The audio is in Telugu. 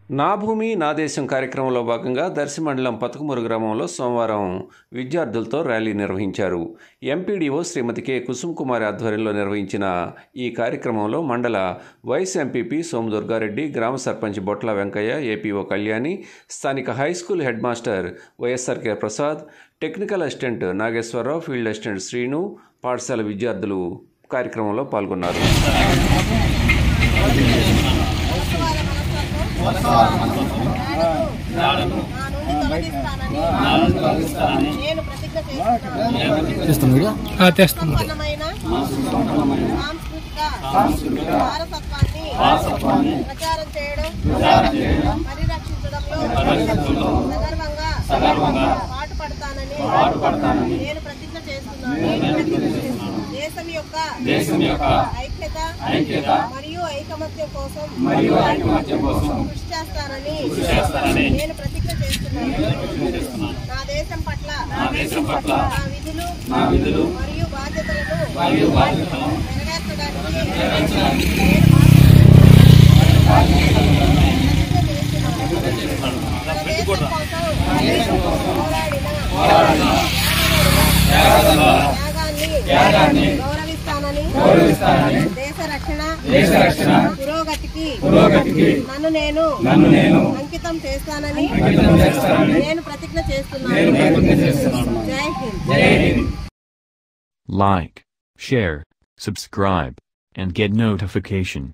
నా భూమి నా దేశం కార్యక్రమంలో భాగంగా దర్శి మండలం పతకమూరు గ్రామంలో సోమవారం విద్యార్థులతో ర్యాలీ నిర్వహించారు ఎంపీడీఓ శ్రీమతి కె కుసుమ్ కుమార్ ఆధ్వర్యంలో నిర్వహించిన ఈ కార్యక్రమంలో మండల వైస్ ఎంపీపీ సోమదుర్గారెడ్డి గ్రామ సర్పంచ్ బొట్ల వెంకయ్య ఏపీఓ కళ్యాణి స్థానిక high school head master YSR K Prasad technical assistant Nageswararao field assistant Srinu పాఠశాల విద్యార్థులు కార్యక్రమంలో పాల్గొన్నారు నేను ప్రతిజ్ఞ చేస్తున్నాను చేస్తాం వీడియో తెస్తాం సంపన్నమైన సాంస్కృతిక వారసత్వాన్ని ప్రచారం చేయడం పరిరక్షించడంలో పాటుపడతానని నేను ప్రతిజ్ఞ చేస్తున్నాను దేశం యొక్క ఐక్యత మరియు ఐకమత్యం కోసం కృషి చేస్తానని నేను ప్రతిజ్ఞ చేస్తున్నాను నా దేశం పట్ల నా విధులు మరియు బాధ్యతలను నెరవేర్చడానికి మన దేశం కోసం పోరాడిన త్యాగాన్ని గౌరవిస్తానని దేశ రక్షణ పురోగతికి నన్ను నేను అంకితం చేస్తానని నేను ప్రతిజ్ఞ చేస్తున్నాను జై Hind Like, share, subscribe, and get notification.